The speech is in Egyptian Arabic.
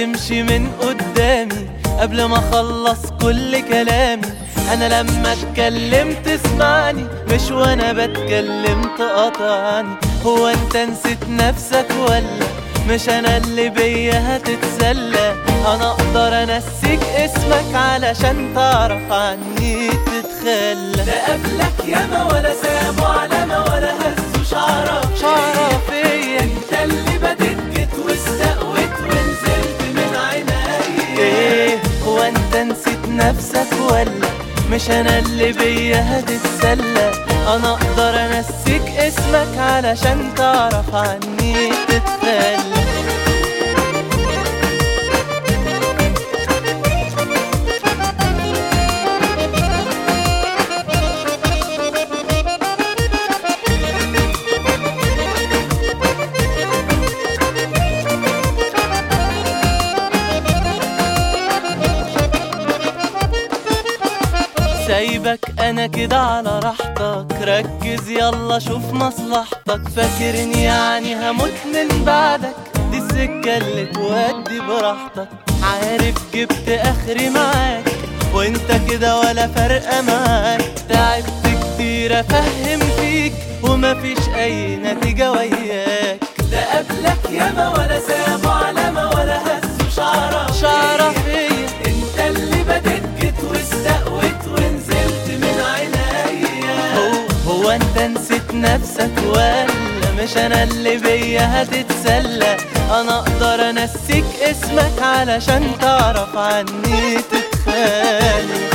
تمشي من قدامي قبل ما اخلص كل كلامي انا لما اتكلم تسمعني مش وانا بتكلم تقاطعني هو انت نسيت نفسك ولا مش انا اللي بيا هتتسلى انا اقدر انسيك اسمك علشان تعرف عني تتخلى ده قبلك ياما ولا سابوا علامة ولا هزوا شعرك شعرة فيا انت اللي بديت جيت واستقويت ونزلت من عيني ايه هو انت نسيت نفسك ولا مش انا اللي بيا هتتسلى انا اقدر انسيك اسمك علشان تعرف عني تتخلى سايبك انا كده على راحتك ركز يلا شوف مصلحتك فاكرني يعني هموت من بعدك دي السكة اللي تودي براحتك عارف جبت اخري معاك وانت كده ولا فارقة معاك تعبت كتير افهم فيك ومفيش اي نتيجة وياك ده قبلك ياما ولا سابوا علامة ولا هزوا شعرك شعرة فيا انت اللي بديت جيت واستقويت ونزلت من عينيا هو هو انت نسيت نفسك ولا مش انا اللي بيا هتتسلى انا اقدر انسيك اسمك علشان تعرف عني تتخيل